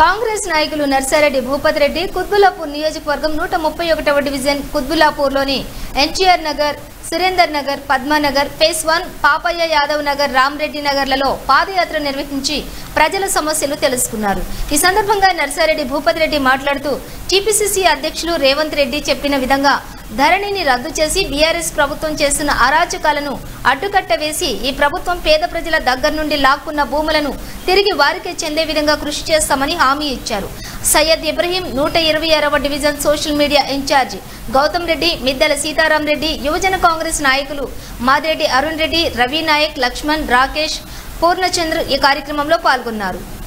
కాంగ్రెస్ నాయకులు నర్సారెడ్డి భూపతి రెడ్డి కుత్బులాపూర్ నియోజకవర్గం నూట ముప్పై ఒకటవ డివిజన్ కుత్బులాపూర్లోని NTR Nagar Surender Nagar Padmanagar phase one Papaiah Yadav Nagar Ramareddy నగర్లలో పాదయాత్ర నిర్వహించి ప్రజల సమస్యలు తెలుసుకున్నారు ఈ సందర్భంగా నర్సారెడ్డి భూపతి రెడ్డి మాట్లాడుతూ టీపీసీసీ అధ్యక్షులు రేవంత్ రెడ్డి చెప్పిన విధంగా ధరణిని రద్దు చేసి బీఆర్ఎస్ ప్రభుత్వం చేస్తున్న అరాచకాలను అడ్డుకట్ట వేసి ఈ ప్రభుత్వం పేద ప్రజల దగ్గర నుండి లాక్కున్న భూములను తిరిగి వారికే చెందే విధంగా కృషి చేస్తామని హామీ ఇచ్చారు సయ్యద్ ఇబ్రహీం నూట ఇరవై ఆరవ division social media incharge Gautam Reddy Middela Sitaram Reddy యువజన కాంగ్రెస్ నాయకులు మాదిరెడ్డి అరుణ్ రెడ్డి రవి నాయక్ లక్ష్మణ్ రాకేష్ పూర్ణచంద్ర ఈ కార్యక్రమంలో పాల్గొన్నారు